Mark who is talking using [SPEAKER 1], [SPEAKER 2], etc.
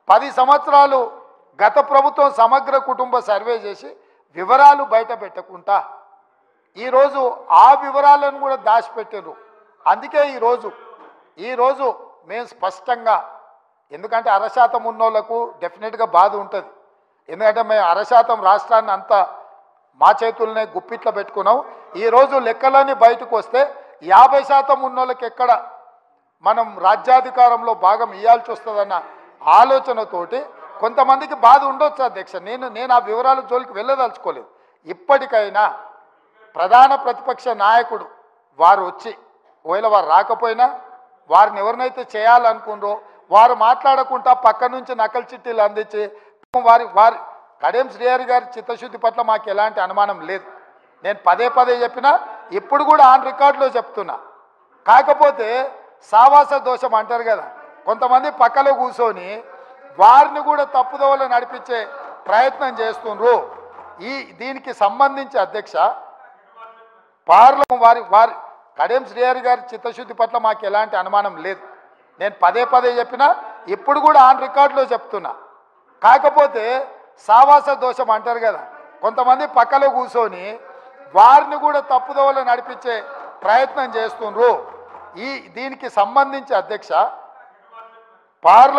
[SPEAKER 1] పది సంవత్సరాలు గత ప్రభుత్వం సమగ్ర కుటుంబ సర్వే చేసి వివరాలు బయట పెట్టకుండా ఈరోజు ఆ వివరాలను కూడా దాచిపెట్టారు అందుకే ఈరోజు ఈరోజు మేము స్పష్టంగా ఎందుకంటే అరశాతం ఉన్నోళ్లకు డెఫినెట్గా బాధ ఉంటుంది ఎందుకంటే మేము అరశాతం రాష్ట్రాన్ని అంతా మా చేతుల్నే గుప్పిట్లో పెట్టుకున్నాం ఈరోజు లెక్కలన్నీ బయటకు వస్తే యాభై శాతం ఉన్నోళ్ళకి ఎక్కడ మనం రాజ్యాధికారంలో భాగం ఇవ్వాల్సి వస్తుందన్న ఆలోచనతోటి కొంతమందికి బాధ ఉండొచ్చు అధ్యక్ష నేను నేను ఆ వివరాల జోలికి వెళ్ళదలుచుకోలేదు ఇప్పటికైనా ప్రధాన ప్రతిపక్ష నాయకుడు వారు వచ్చి ఒకవేళ వారు రాకపోయినా వారిని ఎవరినైతే చేయాలనుకుండ్రో వారు మాట్లాడకుండా పక్క నుంచి నకలు చిట్టీలు అందించి వారి వారి కడెం శ్రీహరి గారి చిత్తశుద్ధి పట్ల మాకు ఎలాంటి అనుమానం లేదు నేను పదే పదే చెప్పినా ఇప్పుడు కూడా ఆన్ రికార్డులో చెప్తున్నా కాకపోతే సావాస దోషం అంటారు కదా కొంతమంది పక్కలో కూర్చొని వారిని కూడా తప్పుదోవలో నడిపించే ప్రయత్నం చేస్తుండ్రు ఈ దీనికి సంబంధించి అధ్యక్ష పార్లమెంట్ వారి వారి కడెం శ్రీహరి గారి చిత్తశుద్ధి పట్ల మాకు ఎలాంటి అనుమానం లేదు నేను పదే పదే చెప్పినా ఇప్పుడు కూడా ఆన్ రికార్డులో చెప్తున్నా కాకపోతే సావాస దోషం అంటారు కదా కొంతమంది పక్కలో కూర్చొని వారిని కూడా తప్పుదోవలో నడిపించే ప్రయత్నం చేస్తుండ్రు ఈ దీనికి సంబంధించి అధ్యక్ష పార్లమెంట్